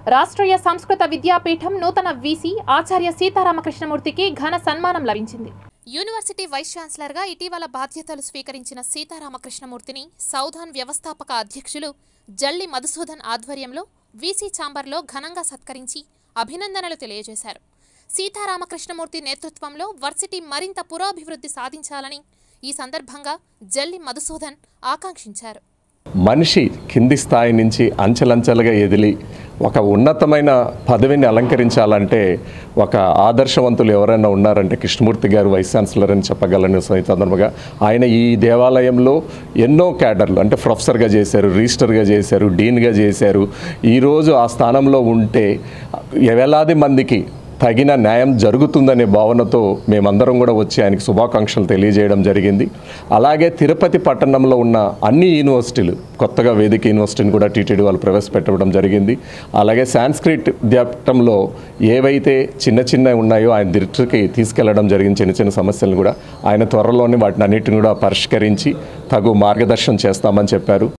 రాష్ట్రీయ సంస్కృత విద్యాపీఠం నూతన వీసీ ఆచార్య సీతారామకృష్ణమూర్తికి ఘన సన్మానం లభించింది యూనివర్సిటీ వైస్ ఛాన్సలర్గా ఇటీవల బాధ్యతలు స్వీకరించిన సీతారామకృష్ణమూర్తిని సౌధాన్ వ్యవస్థాపక అధ్యక్షులు జల్లి మధుసూదన్ ఆధ్వర్యంలో వీసీ ఛాంబర్లో ఘనంగా సత్కరించి అభినందనలు తెలియజేశారు సీతారామకృష్ణమూర్తి నేతృత్వంలో వర్సిటీ మరింత పురోభివృద్ధి సాధించాలని ఈ సందర్భంగా జల్లి మధుసూదన్ ఆకాంక్షించారు మనిషి కింది స్థాయి నుంచి అంచెలంచెలుగా ఎదిలి ఒక ఉన్నతమైన పదవిని అలంకరించాలంటే ఒక ఆదర్శవంతులు ఎవరైనా ఉన్నారంటే కృష్ణమూర్తి గారు వైస్ ఛాన్సలర్ అని చెప్పగలను ఈ సందర్భంగా ఆయన ఈ దేవాలయంలో ఎన్నో క్యాడర్లు అంటే ప్రొఫెసర్గా చేశారు రిజిస్టర్గా చేశారు డీన్గా చేశారు ఈరోజు ఆ స్థానంలో ఉంటే వేలాది మందికి తగిన న్యాయం జరుగుతుందనే భావనతో మేమందరం కూడా వచ్చి ఆయనకి శుభాకాంక్షలు తెలియజేయడం జరిగింది అలాగే తిరుపతి పట్టణంలో ఉన్న అన్ని యూనివర్సిటీలు కొత్తగా వేదిక యూనివర్సిటీని కూడా టీటీడీ వాళ్ళు ప్రవేశపెట్టడం జరిగింది అలాగే సాంస్క్రిట్ విద్యాపీఠంలో ఏవైతే చిన్న చిన్న ఉన్నాయో ఆయన దృష్టికి తీసుకెళ్లడం జరిగింది చిన్న చిన్న సమస్యలను కూడా ఆయన త్వరలోనే వాటిని అన్నిటిని కూడా పరిష్కరించి తగు మార్గదర్శనం చేస్తామని చెప్పారు